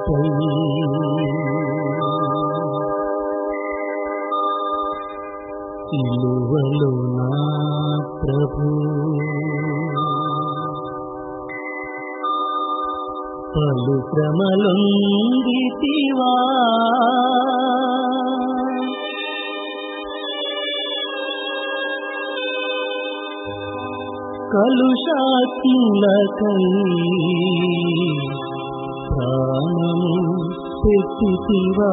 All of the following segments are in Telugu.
జీవిపై సిలువలో నా ప్రభు పలు శ్రమలొందితివా కలుషాత్ములకై ప్రాణము పెట్టితివా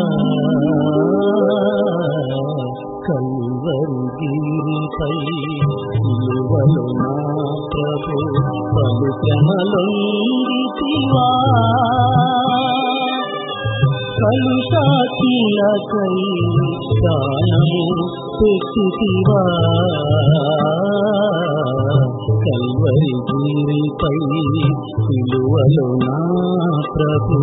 కల్వరిగిరిపై నిలువలు నా ప్రభు పలు శ్రమలొందితివా కలుషాత్ములకై ప్రాణము పెట్టితివా కల్వరి గిరిపై విలువలో నా ప్రభు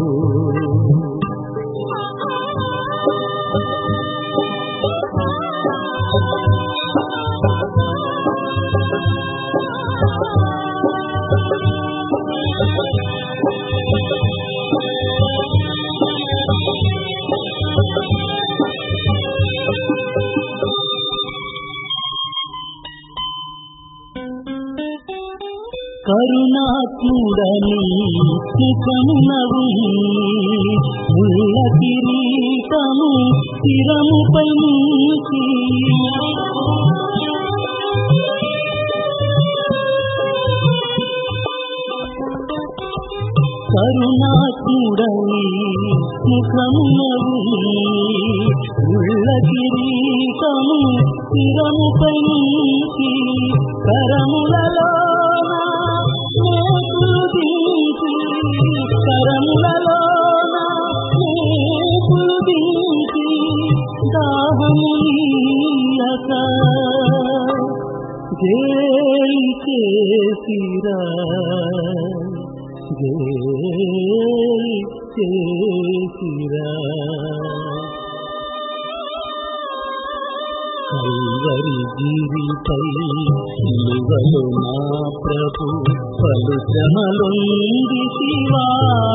కరుణాత్ముడని ముఖమునవు ముళ్ళ కిరీటము శిరముపై నుంచి కరుణాత్ముడని ముఖమునవు ముళ్ళ కిరీటము శిరముపై నుంచి కరములలో కరములలో దాహమునియక జేలి చేసిరా జేలి చేసిరా కల్వరి గిరిపై నిలువలు నా ప్రభు పలు శ్రమలొంది శివా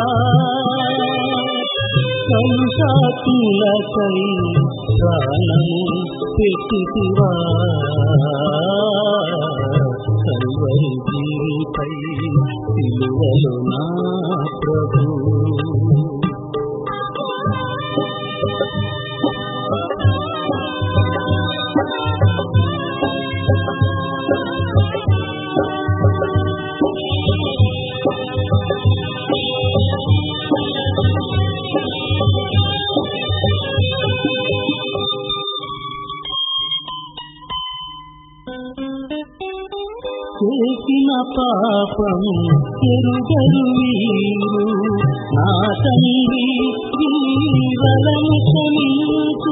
కలుషాతులకై ప్రాణము పెట్టివా కల్వరి గిరిపై నిలువలు నా ప్రభు చేసిన పాపము ఎరుగరు వీరు నా తండ్రి వీరలను క్షమించు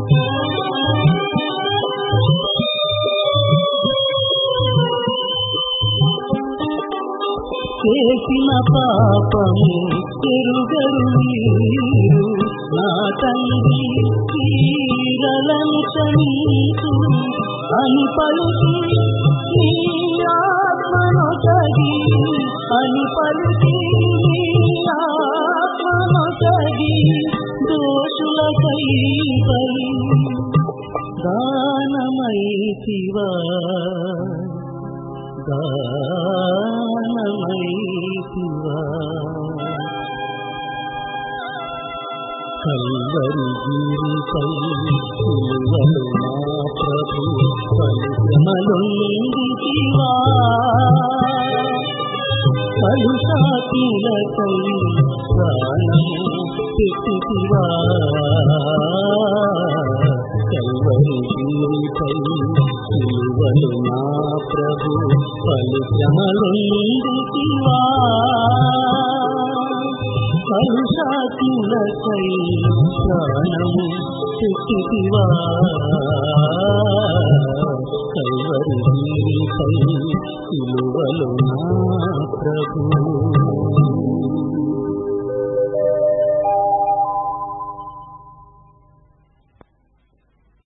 చేసిన పాపము ఎరుగరు వీరు నా తండ్రి వీరలను క్షమించు అని పలుకు నీ ఆత్మనొసగి అని పలికి నీ ఆత్మనొసగి దోషులకై బలి దానమైతివా దానమైతివా కల్వరి గిరిపై నిలువలు నా ప్రభు పరిశ్రమలొందివా కలుషాతులకై ప్రాణము పెట్టివా కల్వరి గిరిపై నిలువలు నా ప్రభు పరిశ్రమలొందివా కలుషాతులకై ప్రాణము పెట్టివా కల్వరి పై సిలువలు నా ప్రభు